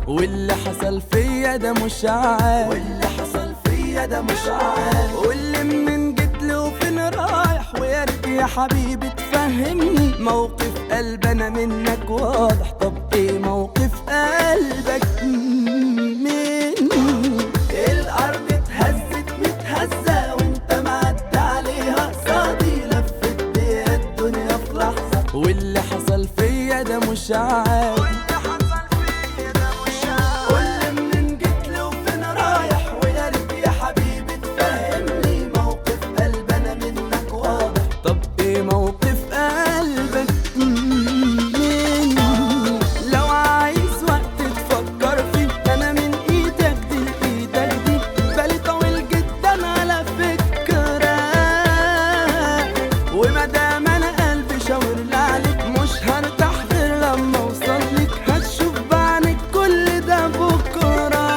واللي حصل فيا ده مش عاد واللي حصل فيا ده مش عاد واللي منين جيت له وفين رايح ويا ريت يا حبيبي تفهمني موقف قلب انا منك واضح طب ايه موقف قلبك مني الارض اتهزت متهزة وانت معدي عليها قصادي لفت بيها الدنيا في لحظة واللي حصل فيا ده مش عاد كل منين جيت له وفين رايح ويا ريت يا حبيبي تفهمني موقف قلب انا منك واضح طب ايه موقف قلبك مني لو عايز وقت تفكر فيه انا من ايدك دي لايدك دي بالي طويل جدا على فكرة وما دام انا قلبي شاور لي عليك مش هرتاح غير لما اوصل لك هتشوف بعينك كل ده بكره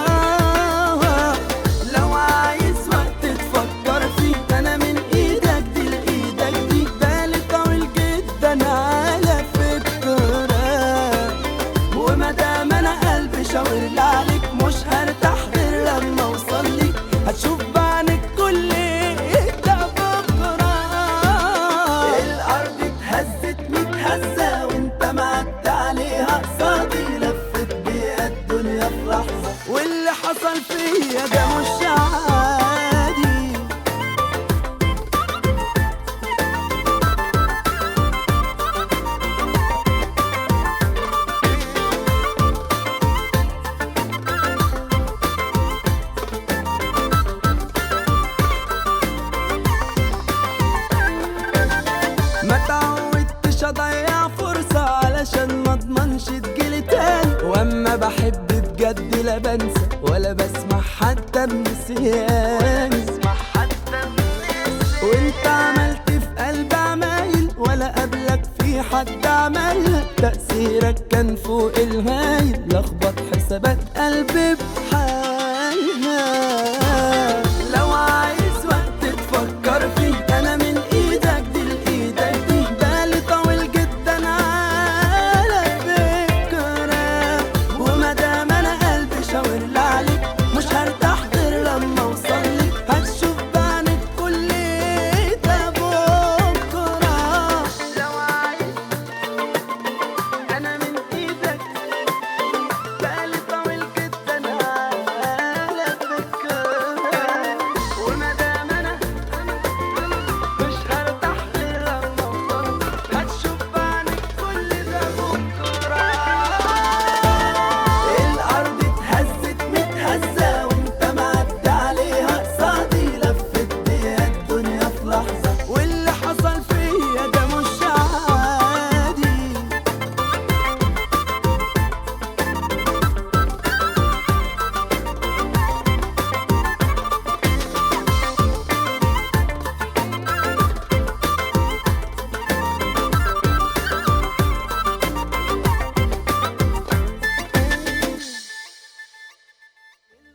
لو عايز وقت تفكر فيه انا من ايدك دي لايدك دي بالي طويل جدا على فكرة وما دام انا قلبي شاور لي عليك مش هرتاح غير لما اوصل لك هتشوف بعينك كل ده بكره الارض اتهزت متهزة وانت معدي عليها قصادي لفت بيها الدنيا في لحظة واللي حصل فيا ده مش عادي ما تعودتش اضيع فرصة علشان ما اضمنش تجيلي تاني واما بحب بجد لا بنسى ولا بسمع حتى بنسيان وانت عملت في قلبي عمايل ولا قبلك في حد عملها تأثيرك كان فوق الهايل لخبط حسابات قلبي